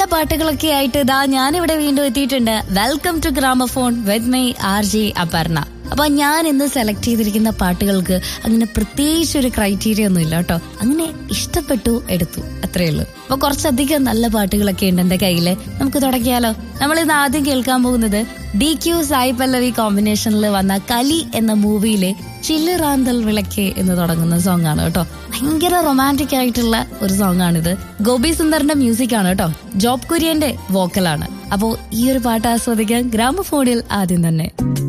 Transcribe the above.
പാട്ടുകളൊക്കെ ആയിട്ട് ഇതാ ഞാനിവിടെ വീണ്ടും എത്തിയിട്ടുണ്ട് welcome to gramophone with my R J Aparna അപ്പൊ ഞാൻ ഇന്ന് സെലക്ട് ചെയ്തിരിക്കുന്ന പാട്ടുകൾക്ക് അങ്ങനെ പ്രത്യേകിച്ച് ഒരു ക്രൈറ്റീരിയ ഒന്നും ഇല്ല കേട്ടോ അങ്ങനെ ഇഷ്ടപ്പെട്ടു എടുത്തു അത്രേ ഉള്ളൂ അപ്പൊ കുറച്ചധികം നല്ല പാട്ടുകളൊക്കെ ഉണ്ട് എന്റെ കയ്യില് നമുക്ക് തുടങ്ങിയാലോ നമ്മൾ ഇന്ന് ആദ്യം കേൾക്കാൻ പോകുന്നത് ഡി ക്യു സായി പല്ലവി കോമ്പിനേഷനിൽ വന്ന കലി എന്ന മൂവിയിലെ ചില്ലുറാന്തൽ വിളക്ക് എന്ന് തുടങ്ങുന്ന സോങ് ആണ് കേട്ടോ ഭയങ്കര റൊമാൻറ്റിക് ആയിട്ടുള്ള ഒരു സോങ് ആണിത് ഗോപി സുന്ദറിന്റെ മ്യൂസിക് ആണ് കേട്ടോ ജോബ് കുര്യന്റെ വോക്കലാണ് അപ്പോ ഈ ഒരു പാട്ട് ആസ്വദിക്കാൻ ഗ്രാമഫോണിൽ ആദ്യം തന്നെ